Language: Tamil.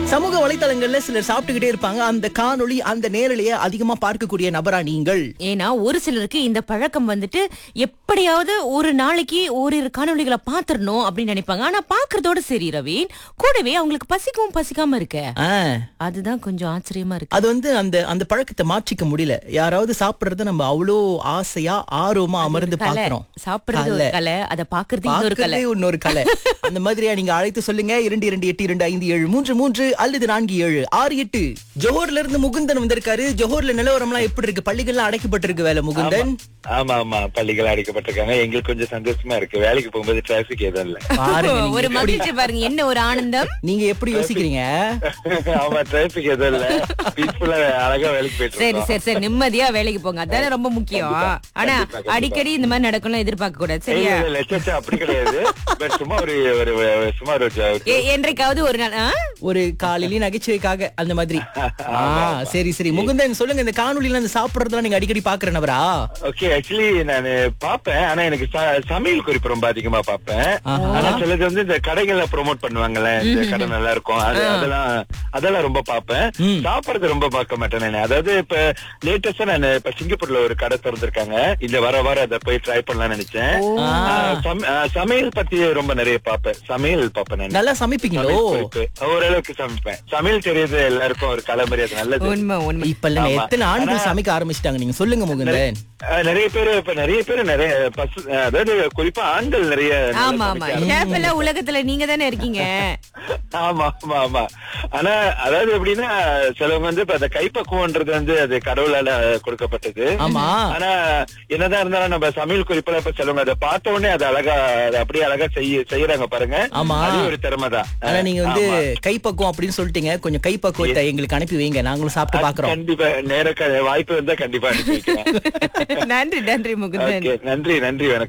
சமூக வலைத்தளங்கள்ல சிலர் சாப்பிட்டுக்கிட்டே இருப்பாங்க அந்த காணொளி அந்த நேரலையை அதிகமா பார்க்கக்கூடிய நபரா நீங்கள் ஏன்னா ஒரு சிலருக்கு இந்த பழக்கம் வந்துட்டு எப்படியாவது ஒரு நாளைக்கு ஓரிரு காணொளிகளை பாத்துறணும் அப்படின்னு நினைப்பாங்க ஆனா பாக்குறதோட சரி ரவீன் கூடவே அவங்களுக்கு பசிக்கவும் பசிக்காம இருக்க ஆ, அதுதான் கொஞ்சம் ஆச்சரியமா இருக்கு அது வந்து அந்த அந்த பழக்கத்தை மாற்றிக்க முடியல யாராவது சாப்பிடுறத நம்ம அவ்வளோ ஆசையா ஆர்வமா அமர்ந்து கலை பாக்குறோம் சாப்பிடுறது ஒரு கலை அதை பாக்குறது இன்னொரு கலை பார்க்கறதே இன்னொரு கலை அந்த மாதிரியா நீங்க அழைத்து சொல்லுங்க இரண்டு இரண்டு எட்டு இரண்டு ஐந்து ஏழு மூன்று மூன்று அல்லது நான்கு ஏழு ஆறு எட்டு ஜோஹர்ல இருந்து முகுந்தன் வந்திருக்காரு ஜோஹர்ல நிலவரம்லாம் எப்படி இருக்கு பள்ளிகள்லாம் அடைக்கப்பட்டிருக்கு வேலை முகுந்தன் ஆமா ஆமா பள்ளிகள் அடைக்கப்பட்டிருக்காங்க எங்களுக்கு கொஞ்சம் சந்தோஷமா இருக்கு வேலைக்கு போகும்போது டிராபிக் எதுவும் இல்ல பாருங்க நீங்க ஒரு எப்படி- மகிழ்ச்சி பாருங்க என்ன ஒரு ஆனந்தம் நீங்க எப்படி யோசிக்கிறீங்க ஆமா டிராபிக் எதுவும் இல்ல பீஸ்ஃபுல்லா அழகா வேலைக்கு போயிட்டு சரி இருக்கோம் சரி சரி நிம்மதியா வேலைக்கு போங்க அதானே ரொம்ப முக்கியம் ஆனா கண்டிப்பா, கண்டிப்பா. அடிக்கடி இந்த மாதிரி நடக்கணும் எதிர்பார்க்க கூடாது இல்ல, சரியா இல்ல, இல்ல, சே, அப்படி கிடையாது பட் சும்மா ஒரு ஒரு ஒரு- சும்மா ஒரு எ- என்றைக்காவது ஒரு நாள் ஆ? ஒரு காலையில நகைச்சுவைக்காக அந்த மாதிரி ஆ சரி சரி முகுந்தன் சொல்லுங்க இந்த காணொலியில அந்த சாப்பிடுறதுலாம் நீங்க அடிக்கடி பாக்குற நபரா ஓகே ஆக்சுவலி நான் பாப்பேன் ஆனா எனக்கு ச- சமையல் குறிப்பு ரொம்ப அதிகமா பாப்பேன் ஆஹா. ஆனா சிலது வந்து இந்த கடைகள்ல ப்ரோமோட் பண்ணுவாங்கல்ல இந்த கடை நல்லா இருக்கும் அது அதெல்லாம் அதெல்லாம் ரொம்ப பாப்பேன் ம். சாப்பிடுறது ரொம்ப பார்க்க மாட்டேன் நான் அதாவது இப்ப லேட்டஸ்டா நான் இப்ப சிங்கப்பூர்ல ஒரு கடை திறந்திருக்காங்க இந்த வர வர அதை போய் ட்ரை பண்ணலாம்னு நினைச்சேன் ஆ. ஆ, சம- ஆ, சமையல் பத்தி ரொம்ப நிறைய பாப்பேன் சமையல் பாப்பேன் நான் நல்லா சமைப்பீங்களோ சமையல் குறிப்பு. ஓரளவுக்கு சமைப்பேன் சமையல் தெரியுது எல்லாருக்கும் ஒரு கலை அது நல்லது உண்மை உண்மை இப்ப இல்ல ஆமா. எத்தனை ஆண்கள் ஆனா- சமைக்க ஆரம்பிச்சிட்டாங்க நீங்க சொல்லுங்க முகுந்தன் அஹ் நிறைய பேர் இப்ப நிறைய பேர் நிறைய பசு அஹ் அதாவது குறிப்பா ஆண்கள் நிறைய நல்லா ஆமா ஆமா சமைக்க ஷேஃப் எல்லாம் உலகத்துல நீங்க தானே இருக்கீங்க ஆமா ஆமா ஆமா ஆனா அதாவது எப்படின்னா சிலவங்க வந்து இப்ப அந்த கைப்பக்குவம்ன்றது வந்து அது கடவுளால கொடுக்கப்பட்டது ஆமா ஆனா என்னதான் இருந்தாலும் நம்ம சமையல் குறிப்பெல்லாம் இப்ப சிலவங்க அதை பார்த்த உடனே அதை அழகா அதை அப்படியே அழகா செய்ய செய்யறாங்க பாருங்க ஆமா. அது ஒரு திறமை தான் ஆனா நீங்க வந்து கைப்பக்குவம் அப்படின்னு சொல்லிட்டீங்க கொஞ்சம் கைப்பக்குவத்தை எங்களுக்கு அனுப்பி வைங்க நாங்களும் சாப்பிட்டு பாக்குறோம் கண்டிப்பா நேர க- வாய்ப்பு இருந்தா கண்டிப்பா அனுப்பி வைக்கிறேன் நன்றி நன்றி முகுந்தன் Okay, நன்றி நன்றி வணக்கம்